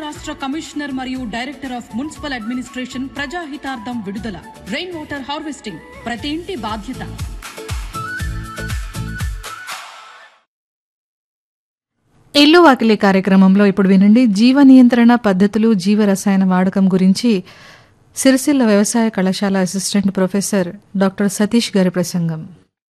రాష్ట్ర కమిషనర్ మరియు director of municipal administration ప్రజాహితార్థం విడుదల రెయిన్ వాటర్ హార్వెస్టింగ్ ప్రతి ఇంటి బాధ్యత ఇల్లు వాకిలి కార్యక్రమంలో ఇప్పుడు వినండి జీవ నియంత్రణ పద్ధతులు జీవ రసాయన వాడకం గురించి సిరిసిల్ల వ్యవసాయ కళాశాల అసిస్టెంట్ ప్రొఫెసర్ డాక్టర్ సతీష్ గారి ప్రసంగం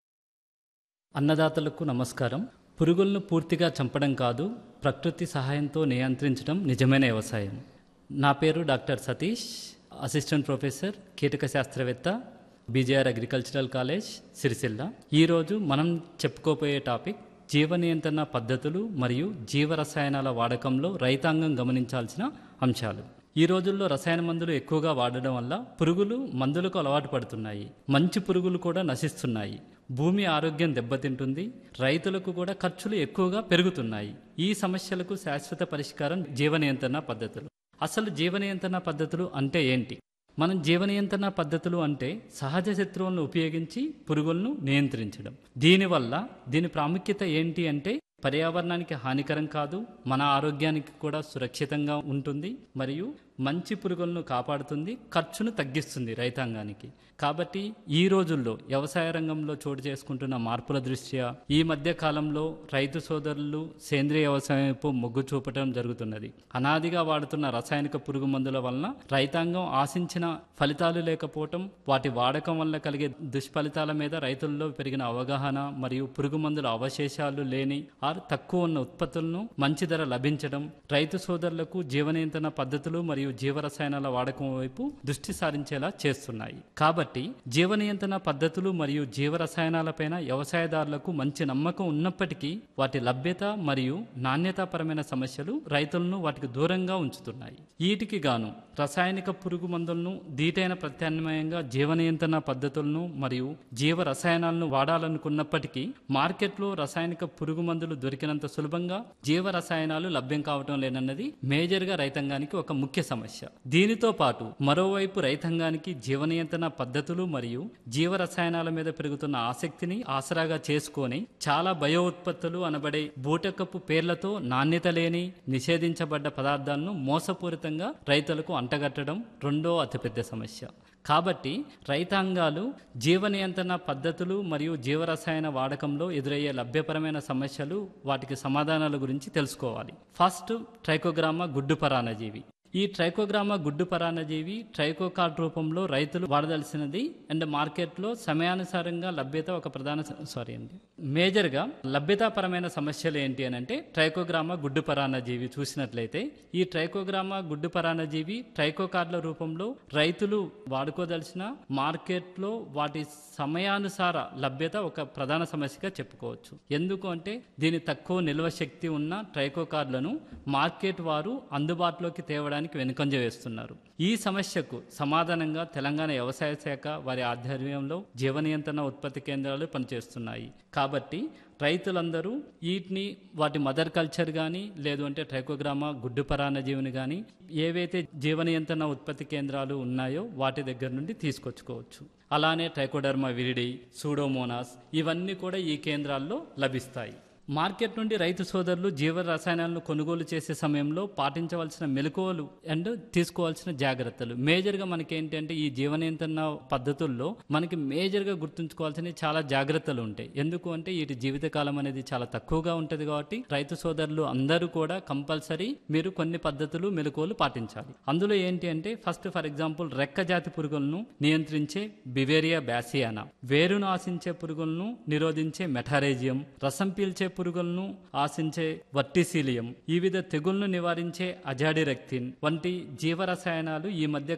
అన్నదాతలకు నమస్కారం పురుగులను పూర్తిగా చంపడం కాదు ప్రకృతి సహాయంతో నియంత్రించడం నిజమైన వ్యవసాయం నా పేరు డాక్టర్ సతీష్ అసిస్టెంట్ ప్రొఫెసర్ కీటక శాస్త్రవేత్త బీజేఆర్ అగ్రికల్చరల్ కాలేజ్ సిరిసిల్ల ఈరోజు మనం చెప్పుకోబోయే టాపిక్ జీవ నియంత్రణ పద్ధతులు మరియు జీవ రసాయనాల వాడకంలో రైతాంగం గమనించాల్సిన అంశాలు ఈ రోజుల్లో రసాయన మందులు ఎక్కువగా వాడడం వల్ల పురుగులు మందులకు అలవాటు పడుతున్నాయి మంచి పురుగులు కూడా నశిస్తున్నాయి భూమి ఆరోగ్యం దెబ్బతింటుంది రైతులకు కూడా ఖర్చులు ఎక్కువగా పెరుగుతున్నాయి ఈ సమస్యలకు శాశ్వత పరిష్కారం జీవ నియంత్రణ పద్ధతులు అసలు జీవ నియంత్రణ పద్ధతులు అంటే ఏంటి మనం జీవ నియంత్రణ పద్ధతులు అంటే సహజ శత్రువులను ఉపయోగించి పురుగులను నియంత్రించడం దీనివల్ల దీని ప్రాముఖ్యత ఏంటి అంటే పర్యావరణానికి హానికరం కాదు మన ఆరోగ్యానికి కూడా సురక్షితంగా ఉంటుంది మరియు మంచి పురుగులను కాపాడుతుంది ఖర్చును తగ్గిస్తుంది రైతాంగానికి కాబట్టి ఈ రోజుల్లో వ్యవసాయ రంగంలో చోటు చేసుకుంటున్న మార్పుల దృష్ట్యా ఈ మధ్య కాలంలో రైతు సోదరులు సేంద్రియ వ్యవసాయం వైపు మొగ్గు చూపటం జరుగుతున్నది అనాదిగా వాడుతున్న రసాయనిక పురుగు మందుల వలన రైతాంగం ఆశించిన ఫలితాలు లేకపోవటం వాటి వాడకం వల్ల కలిగే దుష్ఫలితాల మీద రైతుల్లో పెరిగిన అవగాహన మరియు పురుగు మందుల అవశేషాలు లేని ఆర్ తక్కువ ఉన్న ఉత్పత్తులను మంచి ధర లభించడం రైతు సోదరులకు జీవ నియంత్రణ పద్ధతులు మరియు జీవ రసాయనాల వాడకం వైపు దృష్టి సారించేలా చేస్తున్నాయి కాబట్టి జీవ నియంత్రణ పద్ధతులు మరియు జీవ రసాయనాలపైన వ్యవసాయదారులకు మంచి నమ్మకం ఉన్నప్పటికీ వాటి లభ్యత మరియు నాణ్యతాపరమైన సమస్యలు రైతులను వాటికి దూరంగా ఉంచుతున్నాయి వీటికి గాను రసాయనిక పురుగు మందులను దీటైన ప్రత్యామ్నాయంగా జీవ నియంత్రణ పద్ధతులను మరియు జీవ రసాయనాలను వాడాలనుకున్నప్పటికీ మార్కెట్లో రసాయనిక పురుగు మందులు దొరికినంత సులభంగా జీవ రసాయనాలు లభ్యం కావటం లేనన్నది మేజర్గా రైతాంగానికి ఒక ముఖ్య సమస్య దీనితో పాటు మరోవైపు రైతాంగానికి జీవ నియంత్రణ పద్ధతులు మరియు జీవ రసాయనాల మీద పెరుగుతున్న ఆసక్తిని ఆసరాగా చేసుకొని చాలా బయో ఉత్పత్తులు అనబడే బూటకపు పేర్లతో నాణ్యత లేని నిషేధించబడ్డ పదార్థాలను మోసపూరితంగా రైతులకు అంటగట్టడం రెండో అతిపెద్ద సమస్య కాబట్టి రైతాంగాలు జీవ నియంత్రణ పద్ధతులు మరియు జీవరసాయన వాడకంలో ఎదురయ్యే లభ్యపరమైన సమస్యలు వాటికి సమాధానాల గురించి తెలుసుకోవాలి ఫస్ట్ ట్రైకోగ్రామా గుడ్డు పరాన్నజీవి ఈ ట్రైకోగ్రామా గుడ్డు పరాన్నజీవి ట్రైకోకార్డ్ రూపంలో రైతులు వాడదలసినది అండ్ మార్కెట్లో సమయానుసారంగా లభ్యత ఒక ప్రధాన సారీ అండి మేజర్గా లభ్యతాపరమైన సమస్యలు ఏంటి అని అంటే ట్రైకోగ్రామా గుడ్డు పరాన్నజీవి చూసినట్లయితే ఈ ట్రైకోగ్రామా గుడ్డు పరాన్నజీవి ట్రైకోకార్డుల రూపంలో రైతులు వాడుకోదలిసిన మార్కెట్లో వాటి సమయానుసార లభ్యత ఒక ప్రధాన సమస్యగా చెప్పుకోవచ్చు ఎందుకు అంటే దీని తక్కువ నిల్వ శక్తి ఉన్న ట్రైకోకార్డులను మార్కెట్ వారు అందుబాటులోకి తేవడానికి వెనుకంజ వేస్తున్నారు ఈ సమస్యకు సమాధానంగా తెలంగాణ వ్యవసాయ శాఖ వారి ఆధ్వర్యంలో జీవ నియంత్రణ ఉత్పత్తి కేంద్రాలు పనిచేస్తున్నాయి కాబట్టి రైతులందరూ వీటిని వాటి మదర్ కల్చర్ కానీ లేదు అంటే ట్రైకోగ్రామా గుడ్డు పరాన్నజీవిని కానీ ఏవైతే జీవ నియంత్రణ ఉత్పత్తి కేంద్రాలు ఉన్నాయో వాటి దగ్గర నుండి తీసుకొచ్చుకోవచ్చు అలానే ట్రైకోడర్మా విరిడి సూడోమోనాస్ ఇవన్నీ కూడా ఈ కేంద్రాల్లో లభిస్తాయి మార్కెట్ నుండి రైతు సోదరులు జీవ రసాయనాలను కొనుగోలు చేసే సమయంలో పాటించవలసిన మెలకువలు అండ్ తీసుకోవాల్సిన జాగ్రత్తలు మేజర్గా మనకి ఏంటంటే ఈ జీవ నియంత్రణ పద్ధతుల్లో మనకి మేజర్గా గుర్తుంచుకోవాల్సిన చాలా జాగ్రత్తలు ఉంటాయి ఎందుకు అంటే వీటి జీవితకాలం అనేది చాలా తక్కువగా ఉంటుంది కాబట్టి రైతు సోదరులు అందరూ కూడా కంపల్సరీ మీరు కొన్ని పద్ధతులు మెలకువలు పాటించాలి అందులో ఏంటి అంటే ఫస్ట్ ఫర్ ఎగ్జాంపుల్ రెక్క జాతి పురుగులను నియంత్రించే బివేరియా బ్యాసియానా వేరును ఆశించే పురుగులను నిరోధించే మెటారేజియం రసం పీల్చే పురుగులను ఆశించే వర్టిసీలియం వివిధ తెగుళ్లను నివారించే అజాడిరెక్తిన్ వంటి జీవరసాయనాలు ఈ మధ్య